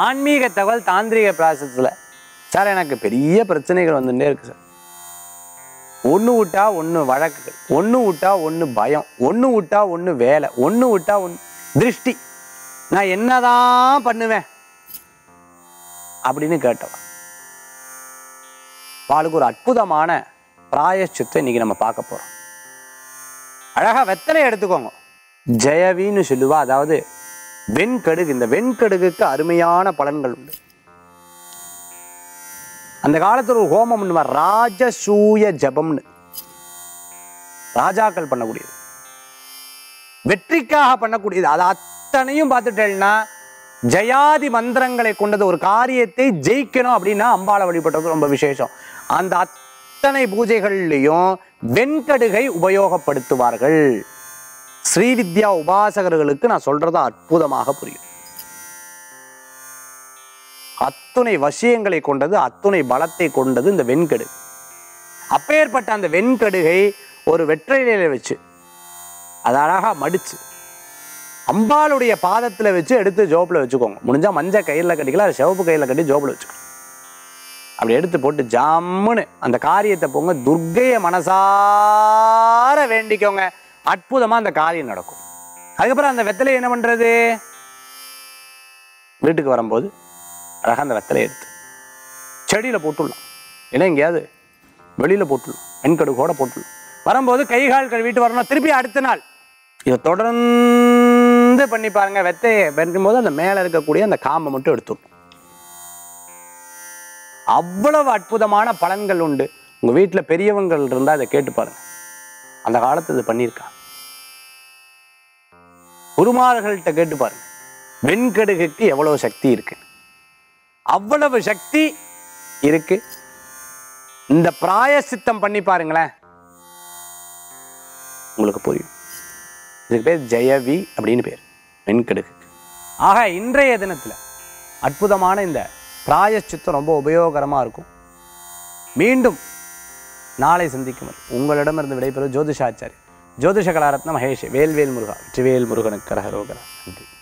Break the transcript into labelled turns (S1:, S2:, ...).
S1: ஆன்மீக தகவல் தாந்திரிக பிராசத்தில் சார் எனக்கு பெரிய பிரச்சனைகள் வந்துட்டே இருக்கு சார் ஒன்று விட்டா ஒன்று வழக்குகள் ஒன்று விட்டா ஒன்று பயம் ஒன்று விட்டா ஒன்று வேலை ஒன்று விட்டா ஒன்று திருஷ்டி நான் என்னதான் பண்ணுவேன் அப்படின்னு கேட்டவா வாளுக்கு ஒரு அற்புதமான பிராயச்சித்தை இன்னைக்கு நம்ம பார்க்க போறோம் அழகா வெத்தலை எடுத்துக்கோங்க ஜெயவின்னு சொல்லுவா அதாவது வெண்கடுகு இந்த வெண்கடுகுக்கு அருமையான பலன்கள் உண்டு அந்த காலத்துல ஒரு ஹோமம் பண்ணுவார் ராஜசூய ஜபம்னு ராஜாக்கள் பண்ணக்கூடியது வெற்றிக்காக பண்ணக்கூடியது அது அத்தனையும் பார்த்துட்டேன்னா ஜெயாதி மந்திரங்களை கொண்டது ஒரு காரியத்தை ஜெயிக்கணும் அப்படின்னா அம்பாளை வழிபட்டது ரொம்ப விசேஷம் அந்த அத்தனை பூஜைகள்லையும் வெண்கடுகை உபயோகப்படுத்துவார்கள் ஸ்ரீவித்யா உபாசகர்களுக்கு நான் சொல்றது அற்புதமாக புரியும் அத்துணை வசியங்களை கொண்டது அத்துணை பலத்தை கொண்டது இந்த வெண்கடுகு அப்பேற்பட்ட அந்த வெண்கடுகை ஒரு வெற்றிலையில வச்சு அதை அழகா மடிச்சு அம்பாளுடைய பாதத்துல வச்சு எடுத்து ஜோப்புல வச்சுக்கோங்க முடிஞ்சா மஞ்சள் கயிறுல கட்டிக்கலாம் அது சிவப்பு கயிறுல கட்டி ஜோப்புல வச்சுக்கோங்க அப்படி எடுத்து போட்டு ஜம்முன்னு அந்த காரியத்தை போங்க துர்க்கையை மனசார வேண்டிக்கோங்க அற்புதமா அந்த காரியம் நடக்கும் அதுக்கப்புறம் அந்த வெத்தலையை என்ன பண்றது வீட்டுக்கு வரும்போது அழகா அந்த வெத்தலையை எடுத்து செடியில போட்டுடலாம் இல்லை எங்கேயாவது வெளியில போட்டுடலாம் வெண்கடுகோட போட்டுடலாம் வரும்போது கை கால் கழுவிட்டு வரணும் திருப்பி அடுத்த நாள் இதை தொடர்ந்து பண்ணி பாருங்க வெத்தையை வெட்டும்போது அந்த மேலே இருக்கக்கூடிய அந்த காம்பை மட்டும் எடுத்துடணும் அவ்வளவு அற்புதமான பலன்கள் உண்டு உங்க வீட்டுல பெரியவங்கள் இருந்தா இதை கேட்டு பாருங்க அந்த காலத்து இது பண்ணியிருக்காங்க குருமார்கள்ட்ட கேட்டு பாருங்க வெண்கடுகுக்கு எவ்வளவு சக்தி இருக்கு அவ்வளவு சக்தி இருக்கு இந்த பிராயசித்தம் பண்ணி பாருங்களேன் உங்களுக்கு புரியும் இதுக்கு பேர் ஜெயவி அப்படின்னு பேர் வெண்கடுகு ஆக இன்றைய தினத்துல அற்புதமான இந்த பிராயச்சித்தம் ரொம்ப உபயோகரமா இருக்கும் மீண்டும் நாளை சந்திக்கும் வரை உங்களிடமிருந்து விடைபெறும் ஜோதிஷாச்சாரி ஜோதிஷ கலாரத்ன மகேஷ் வேல்வேல் முருகா வெற்றிவேல் முருகனுக்கு கரகரோகரா நன்றி